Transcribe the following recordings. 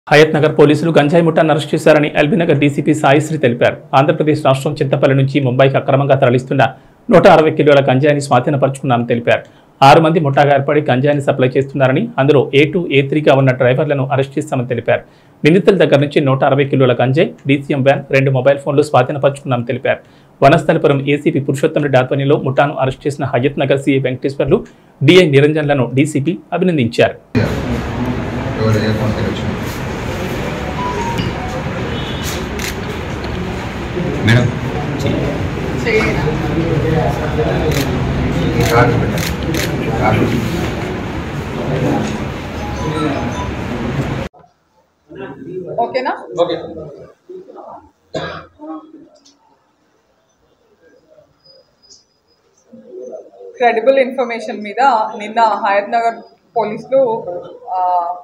హయత్ నగర్ పోలీసులు గంజాయి ముఠాన్ని అరెస్ట్ చేశారని ఎల్బీనగర్ డీసీపీ సాయిశ్రీ తెలిపారు ఆంధ్రప్రదేశ్ రాష్ట్రం చింతపల్లి నుంచి ముంబైకి అక్రమంగా తరలిస్తున్న నూట అరవై కిలోల గంజాయిని స్వాధీనపరుచుకున్నారని తెలిపారు ఆరు మంది ముఠాగా ఏర్పడి గంజాయిని సప్లై చేస్తున్నారని అందులో ఏ టూ ఏ త్రీగా ఉన్న డ్రైవర్లను అరెస్ట్ చేస్తామని తెలిపారు నిందితుల దగ్గర నుంచి నూట అరవై కిలోల గంజాయి డీసీఎం వ్యాన్ రెండు మొబైల్ ఫోన్లు స్వాధీనపరుచుకున్నామని తెలిపారు వనస్థలిపురం ఏసీపీ పురుషోత్తం రెడ్డి ఆధ్వర్యంలో ముఠాను అరెస్ట్ చేసిన హయత్ నగర్ సీఐ వెంకటేశ్వర్లు డిఐ నిరంజన్లను డీసీపీ అభినందించారు ఎవరు ఏ ఫోన్ తెరవచ్చు మేడం ఈ కార్డు పెట్టండి కార్డు ఓకేనా క్రెడిబుల్ ఇన్ఫర్మేషన్ మీద నిన్న హయత్ నగర్ పోలీసులు ఆ,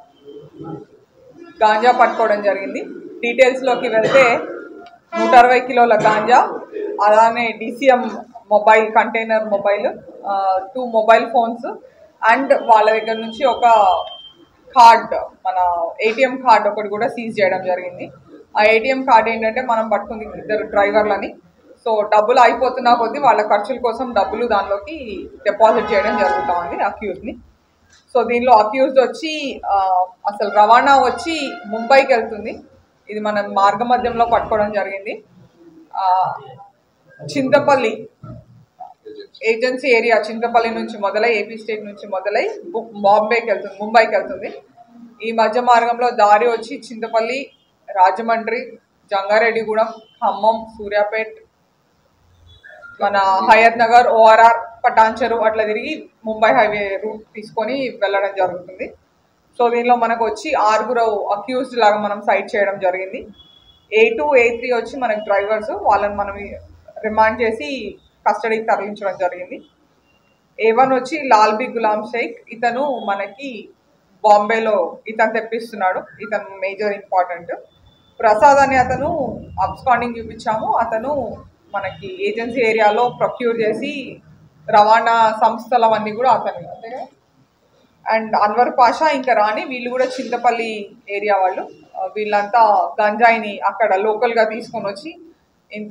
గాంజా పట్టుకోవడం జరిగింది డీటెయిల్స్లోకి వెళ్తే నూట అరవై కిలోల గాంజా అలానే DCM mobile container mobile two mobile phones and వాళ్ళ దగ్గర నుంచి ఒక కార్డ్ మన ఏటీఎం కార్డ్ ఒకటి కూడా సీజ్ చేయడం జరిగింది ఆ ఏటీఎం కార్డ్ ఏంటంటే మనం పట్టుకుంది ఇద్దరు డ్రైవర్లని సో డబ్బులు అయిపోతున్నా కొద్దీ వాళ్ళ ఖర్చుల కోసం డబ్బులు దానిలోకి డిపాజిట్ చేయడం జరుగుతూ ఉంది అక్యూజ్ని సో దీనిలో అక్యూజ్డ్ వచ్చి ఆ, అసలు రవాణా వచ్చి ముంబైకి వెళ్తుంది ఇది మనం మార్గ మధ్యంలో పట్టుకోవడం జరిగింది ఆ, చింతపల్లి ఏజెన్సీ ఏరియా చింతపల్లి నుంచి మొదలై ఏపీ స్టేట్ నుంచి మొదలై బు- బాంబేకి వెళ్తుంది ముంబైకి వెళ్తుంది ఈ మధ్య మార్గంలో దారి వచ్చి చింతపల్లి రాజమండ్రి జంగారెడ్డిగూడెం ఖమ్మం సూర్యాపేట్ మన హయత్ నగర్ ఓఆర్ఆర్ పటాన్చెరు అట్లా తిరిగి ముంబై హైవే రూట్ తీసుకొని వెళ్ళడం జరుగుతుంది సో దీనిలో మనకు వచ్చి ఆరుగురు అక్యూజ్డ్ లాగా మనం సైట్ చేయడం జరిగింది ఏ టూ ఏ త్రీ వచ్చి మనకి డ్రైవర్స్ వాళ్ళని మనం రిమాండ్ చేసి కస్టడీకి తరలించడం జరిగింది ఏ వన్ వచ్చి లాల్బీ గులాం షేక్ ఇతను మనకి బాంబేలో ఇతను తెప్పిస్తున్నాడు ఇతను మేజర్ ఇంపార్టెంట్ ప్రసాద్ అనే అతను అబ్స్కాండింగ్ చూపించాము అతను మనకి ఏజెన్సీ ఏరియాలో ప్రొక్యూర్ చేసి రవాణా సంస్థలు అవన్నీ కూడా అతను అంతే కదా? అండ్ అన్వర్ పాషా ఇంకా రాణి వీళ్ళు కూడా చింతపల్లి ఏరియా వాళ్ళు ఆ, వీళ్ళంతా గంజాయిని అక్కడ లోకల్గా తీసుకొని వచ్చి ఇంత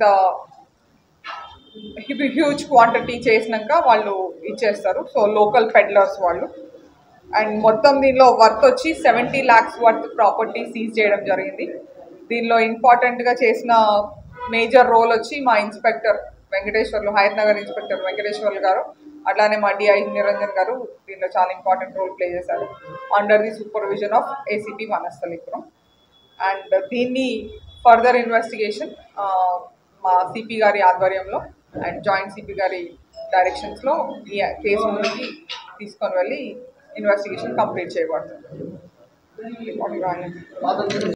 హ్యూజ్ క్వాంటిటీ చేసినాక వాళ్ళు ఇచ్చేస్తారు సో లోకల్ పెడ్లర్స్ వాళ్ళు అండ్ మొత్తం దీనిలో వర్త్ వచ్చి seventy lakhs worth property seize చేయడం జరిగింది దీనిలో ఇంపార్టెంట్గా చేసిన మేజర్ రోల్ వచ్చి మా ఇన్స్పెక్టర్ వెంకటేశ్వర్లు హయత్ నగర్ ఇన్స్పెక్టర్ వెంకటేశ్వర్లు గారు అట్లానే మా డిఐ నిరంజన్ గారు దీనిలో చాలా ఇంపార్టెంట్ రోల్ ప్లే చేశారు under the supervision of ACP Vanasthalipuram and దీన్ని ఫర్దర్ ఇన్వెస్టిగేషన్ మా సిపి గారి ఆధ్వర్యంలో అండ్ జాయింట్ సిపి గారి డైరెక్షన్స్లో ఈ కేసు ముందుకి తీసుకొని వెళ్ళి ఇన్వెస్టిగేషన్ కంప్లీట్ చేయబడుతుంది